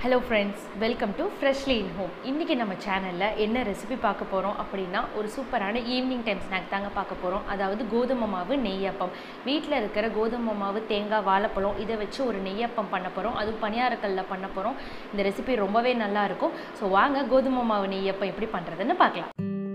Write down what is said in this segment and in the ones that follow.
hello friends welcome to freshly in home இன்றைக்கி நம்ம சேனலில் என்ன ரெசிபி பார்க்க போகிறோம் அப்படின்னா ஒரு சூப்பரான ஈவினிங் டைம் ஸ்நாக் தாங்க பார்க்க போகிறோம் அதாவது கோதுமை மாவு நெய்யப்பம் வீட்டில் இருக்கிற கோதுமை மாவு தேங்காய் வாழைப்பழம் இதை வச்சு ஒரு நெய்யப்பம் பண்ண போகிறோம் அதுவும் பணியாரக்கல்ல பண்ண போகிறோம் இந்த ரெசிபி ரொம்பவே நல்லா இருக்கும் ஸோ வாங்க கோதுமை மாவு நெய்யப்பம் எப்படி பண்ணுறதுன்னு பார்க்கலாம்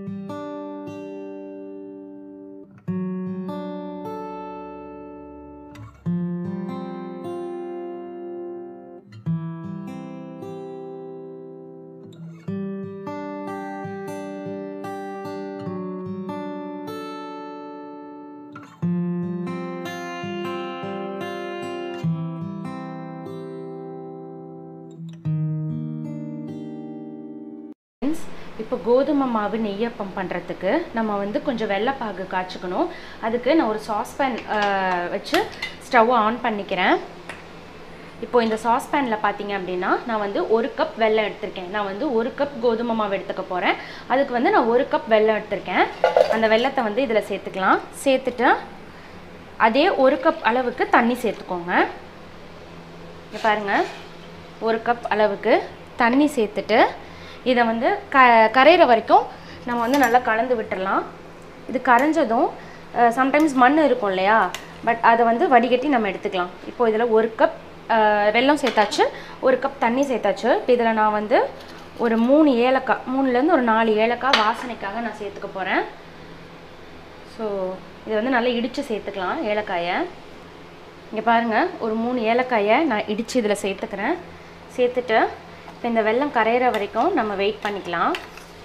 ஃப்ரெண்ட்ஸ் இப்போ கோதுமை மாவு நெய்யப்பம் பண்ணுறதுக்கு நம்ம வந்து கொஞ்சம் வெள்ளைப்பாகு காய்ச்சிக்கணும் அதுக்கு நான் ஒரு சாஸ்பேன் வச்சு ஸ்டவ்வை ஆன் பண்ணிக்கிறேன் இப்போ இந்த சாஸ்பேனில் பார்த்தீங்க அப்படின்னா நான் வந்து ஒரு கப் வெல்லம் எடுத்திருக்கேன் நான் வந்து ஒரு கப் கோதுமை மாவு எடுத்துக்க போகிறேன் அதுக்கு வந்து நான் ஒரு கப் வெல்லம் எடுத்திருக்கேன் அந்த வெல்லத்தை வந்து இதில் சேர்த்துக்கலாம் சேர்த்துட்டு அதே ஒரு கப் அளவுக்கு தண்ணி சேர்த்துக்கோங்க இங்க பாருங்கள் ஒரு கப் அளவுக்கு தண்ணி சேர்த்துட்டு இதை வந்து க கரையிற வரைக்கும் நம்ம வந்து நல்லா கலந்து விட்டுறலாம் இது கரைஞ்சதும் சம்டைம்ஸ் மண் இருக்கும் இல்லையா பட் அதை வந்து வடிகட்டி நம்ம எடுத்துக்கலாம் இப்போ இதில் ஒரு கப் வெல்லம் சேர்த்தாச்சு ஒரு கப் தண்ணி சேர்த்தாச்சு இப்போ இதில் நான் வந்து ஒரு மூணு ஏலக்காய் மூணுலேருந்து ஒரு நாலு ஏலக்காய் வாசனைக்காக நான் சேர்த்துக்க போகிறேன் ஸோ இதை வந்து நல்லா இடித்து சேர்த்துக்கலாம் ஏலக்காயை இங்கே பாருங்கள் ஒரு மூணு ஏலக்காயை நான் இடித்து இதில் சேர்த்துக்கிறேன் சேர்த்துட்டு இப்போ இந்த வெல்லம் கரையிற வரைக்கும் நம்ம வெயிட் பண்ணிக்கலாம்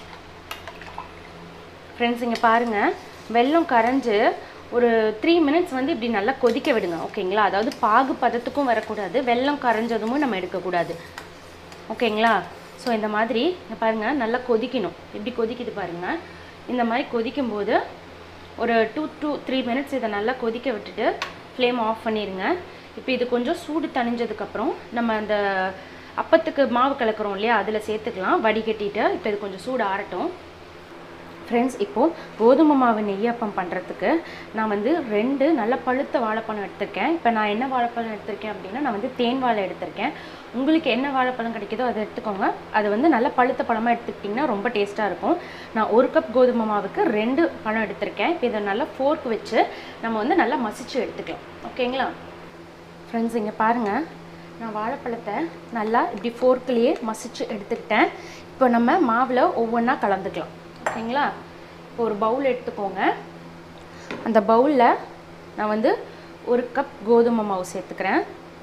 ஃப்ரெண்ட்ஸ் இங்கே பாருங்கள் வெல்லம் கரைஞ்சு ஒரு த்ரீ மினிட்ஸ் வந்து இப்படி நல்லா கொதிக்க விடுங்க ஓகேங்களா அதாவது பாகு பதத்துக்கும் வரக்கூடாது வெல்லம் கரைஞ்சதும் நம்ம எடுக்கக்கூடாது ஓகேங்களா ஸோ இந்த மாதிரி இங்கே பாருங்கள் நல்லா கொதிக்கணும் எப்படி கொதிக்குது பாருங்கள் இந்த மாதிரி கொதிக்கும்போது ஒரு டூ டூ த்ரீ மினிட்ஸ் இதை நல்லா கொதிக்க விட்டுட்டு ஃப்ளேம் ஆஃப் பண்ணிடுங்க இப்போ இது கொஞ்சம் சூடு தணிஞ்சதுக்கப்புறம் நம்ம அந்த அப்பத்துக்கு மாவு கலக்கிறோம் இல்லையா அதில் சேர்த்துக்கலாம் வடிகட்டிட்டு இப்போ இது கொஞ்சம் சூடு ஆறட்டும் ஃப்ரெண்ட்ஸ் இப்போது கோதுமை மாவு நெய்யப்பம் பண்ணுறதுக்கு நான் வந்து ரெண்டு நல்ல பழுத்த வாழைப்பழம் எடுத்திருக்கேன் இப்போ நான் என்ன வாழைப்பழம் எடுத்திருக்கேன் அப்படின்னா நான் வந்து தேன் வாழை எடுத்திருக்கேன் உங்களுக்கு என்ன வாழைப்பழம் கிடைக்குதோ அதை எடுத்துக்கோங்க அது வந்து நல்ல பழுத்த பழமாக எடுத்துக்கிட்டிங்கன்னா ரொம்ப டேஸ்ட்டாக இருக்கும் நான் ஒரு கப் கோதுமை மாவுக்கு ரெண்டு பழம் எடுத்திருக்கேன் இப்போ இதை நல்லா ஃபோர்க் வச்சு நம்ம வந்து நல்லா மசிச்சு எடுத்துக்கலாம் ஓகேங்களா ஃப்ரெண்ட்ஸ் இங்கே பாருங்கள் நான் வாழைப்பழத்தை நல்லா இப்படி ஃபோர்க்லேயே மசிச்சு எடுத்துக்கிட்டேன் இப்போ நம்ம மாவில் ஒவ்வொன்றா கலந்துக்கலாம் ஓகேங்களா இப்போ ஒரு பவுல் எடுத்துக்கோங்க அந்த பவுலில் நான் வந்து ஒரு கப் கோதுமை மாவு சேர்த்துக்கிறேன்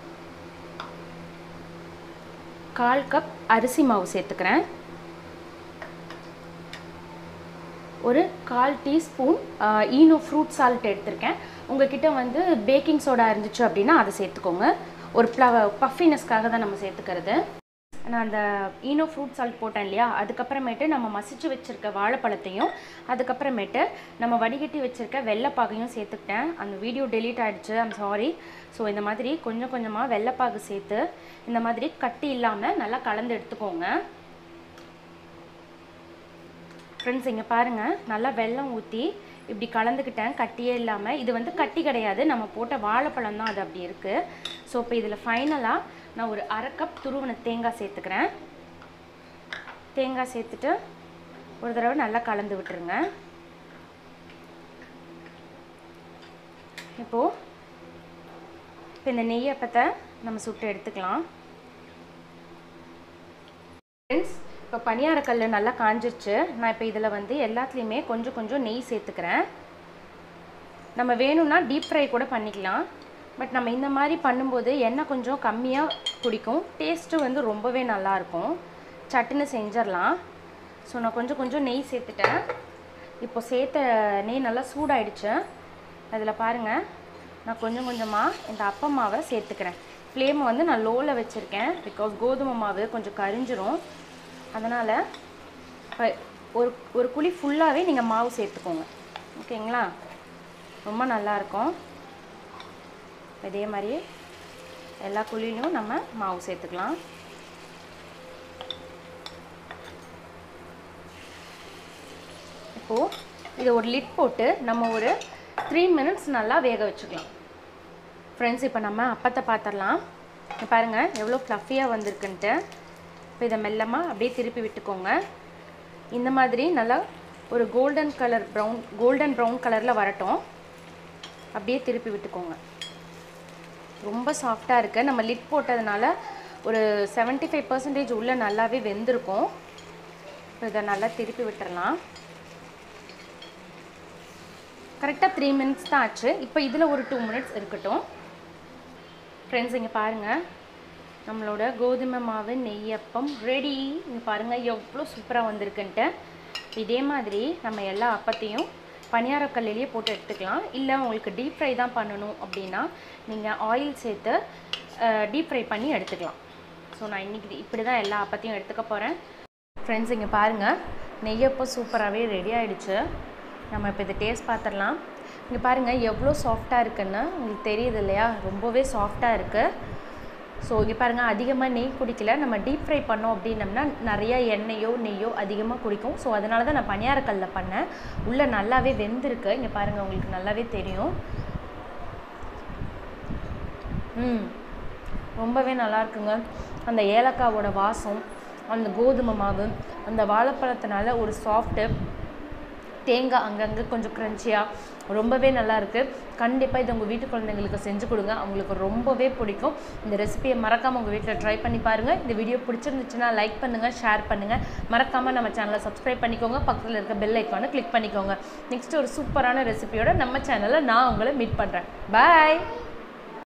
கால் கப் அரிசி மாவு சேர்த்துக்கிறேன் ஒரு கால் டீஸ்பூன் ஈனோ ஃப்ரூட் சால்ட் எடுத்திருக்கேன் உங்ககிட்ட வந்து பேக்கிங் சோடா இருந்துச்சு அப்படின்னா அதை சேர்த்துக்கோங்க ஒரு ப்ளவ பஃபினஸ்க்காக தான் நம்ம சேர்த்துக்கிறது நான் அந்த ஈனோ ஃப்ரூட் சால்ட் போட்டேன் இல்லையா அதுக்கப்புறமேட்டு நம்ம மசிச்சு வச்சுருக்க வாழைப்பழத்தையும் அதுக்கப்புறமேட்டு நம்ம வடிகட்டி வச்சுருக்க வெள்ளைப்பாகையும் சேர்த்துக்கிட்டேன் அந்த வீடியோ டெலீட் ஆகிடுச்சு ஐம் சாரி ஸோ இந்த மாதிரி கொஞ்சம் கொஞ்சமாக வெள்ளைப்பாகு சேர்த்து இந்த மாதிரி கட்டி இல்லாமல் நல்லா கலந்து எடுத்துக்கோங்க ஃப்ரெண்ட்ஸ் இங்கே பாருங்கள் நல்லா வெல்லம் ஊற்றி இப்படி கலந்துக்கிட்டேன் கட்டியே இல்லாமல் இது வந்து கட்டி கிடையாது நம்ம போட்ட வாழைப்பழம் தான் அது அப்படி இருக்குது ஸோ இப்போ இதில் ஃபைனலாக நான் ஒரு அரை கப் துருவின தேங்காய் சேர்த்துக்கிறேன் தேங்காய் சேர்த்துட்டு ஒரு தடவை நல்லா கலந்து விட்டுருங்க இப்போது இப்போ இந்த நெய்யப்பத்தை நம்ம சுட்டு எடுத்துக்கலாம் ஃப்ரெண்ட்ஸ் இப்போ பனியாரக்கல் நல்லா காஞ்சிருச்சு நான் இப்போ இதில் வந்து எல்லாத்துலேயுமே கொஞ்சம் கொஞ்சம் நெய் சேர்த்துக்கிறேன் நம்ம வேணும்னா டீப் ஃப்ரை கூட பண்ணிக்கலாம் பட் நம்ம இந்த மாதிரி பண்ணும்போது எண்ணெய் கொஞ்சம் கம்மியாக பிடிக்கும் டேஸ்ட்டு வந்து ரொம்பவே நல்லாயிருக்கும் சட்டுன்னு செஞ்சிடலாம் ஸோ நான் கொஞ்சம் கொஞ்சம் நெய் சேர்த்துட்டேன் இப்போ சேர்த்த நெய் நல்லா சூடாயிடுச்சு அதில் பாருங்கள் நான் கொஞ்சம் கொஞ்சமாக இந்த அப்ப மாவை சேர்த்துக்கிறேன் ஃப்ளேமை வந்து நான் லோவில் வச்சுருக்கேன் பிகாஸ் கோதுமை மாவு கொஞ்சம் கரிஞ்சிரும் அதனால் இப்போ ஒரு ஒரு குழி ஃபுல்லாகவே நீங்கள் மாவு சேர்த்துக்கோங்க ஓகேங்களா ரொம்ப நல்லாயிருக்கும் இதே மாதிரி எல்லா குழிலையும் நம்ம மாவு சேர்த்துக்கலாம் இப்போது இதை ஒரு லிட் போட்டு நம்ம ஒரு த்ரீ மினிட்ஸ் நல்லா வேக வச்சுக்கலாம் ஃப்ரெண்ட்ஸ் இப்போ நம்ம அப்பத்தை பார்த்துடலாம் இங்க பாருங்க எவ்வளோ ஃப்ளஃபியாக வந்திருக்குன்ட்டு இப்போ இதை மெல்லமாக அப்படியே திருப்பி விட்டுக்கோங்க இந்த மாதிரி நல்லா ஒரு golden colour brown golden brown கலரில் வரட்டும் அப்படியே திருப்பி விட்டுக்கோங்க ரொம்ப சாஃப்டாக இருக்குது நம்ம லிட் போட்டதுனால ஒரு 75% ஃபைவ் பர்சன்டேஜ் உள்ளே நல்லாவே வெந்திருக்கும் இப்போ இதை நல்லா திருப்பி விட்டுறலாம் கரெக்டாக த்ரீ மினிட்ஸ் தான் ஆச்சு இப்போ இதில் ஒரு டூ மினிட்ஸ் இருக்கட்டும் ஃப்ரெண்ட்ஸ் இங்கே பாருங்கள் நம்மளோட கோதுமை மாவு நெய்யப்பம் ரெடி இங்கே பாருங்கள் எவ்வளோ சூப்பராக வந்திருக்குன்ட்டு இதே மாதிரி நம்ம எல்லா அப்பத்தையும் பணியாரக்கல்லிலேயே போட்டு எடுத்துக்கலாம் இல்லை உங்களுக்கு டீப் ஃப்ரை தான் பண்ணணும் அப்படின்னா நீங்கள் ஆயில் சேர்த்து டீப் ஃப்ரை பண்ணி எடுத்துக்கலாம் ஸோ நான் இன்றைக்கி இப்படி தான் எல்லா அப்பத்தையும் எடுத்துக்க போகிறேன் ஃப்ரெண்ட்ஸ் இங்கே பாருங்கள் நெய்யப்பம் சூப்பராகவே ரெடி ஆயிடுச்சு நம்ம இப்போ இதை டேஸ்ட் பார்த்துடலாம் இங்கே பாருங்கள் எவ்வளோ சாஃப்டாக இருக்குன்னு உங்களுக்கு தெரியுது இல்லையா ரொம்பவே சாஃப்டாக இருக்குது ஸோ இங்கே பாருங்கள் அதிகமாக நெய் குடிக்கல நம்ம டீப் ஃப்ரை பண்ணோம் அப்படின்னம்னா நிறைய எண்ணெயோ நெய்யோ அதிகமாக குடிக்கும் ஸோ அதனால தான் நான் பணியாரக்கல்ல பண்ணேன் உள்ளே நல்லாவே வெந்திருக்கு இங்கே பாருங்கள் உங்களுக்கு நல்லாவே தெரியும் ம் ரொம்பவே நல்லா இருக்குங்க அந்த ஏலக்காவோட வாசம் அந்த கோதுமை மாவு அந்த வாழைப்பழத்தினால ஒரு சாஃப்ட்டு தேங்காய் அங்கங்கே கொஞ்சம் க்ரன்ச்சியாக ரொம்பவே நல்லா இருக்குது கண்டிப்பாக இது உங்கள் வீட்டு குழந்தைங்களுக்கு செஞ்சு கொடுங்க அவங்களுக்கு ரொம்பவே பிடிக்கும் இந்த ரெசிபியை மறக்காமல் உங்கள் வீட்டில் ட்ரை பண்ணி பாருங்கள் இந்த வீடியோ பிடிச்சிருந்துச்சுன்னா லைக் பண்ணுங்கள் ஷேர் பண்ணுங்கள் மறக்காமல் நம்ம சேனலை சப்ஸ்கிரைப் பண்ணிக்கோங்க பக்கத்தில் இருக்க பெல் ஐக்கானை கிளிக் பண்ணிக்கோங்க நெக்ஸ்ட் ஒரு சூப்பரான ரெசிபியோட நம்ம சேனலில் நான் உங்களை மீட் பண்ணுறேன் பாய்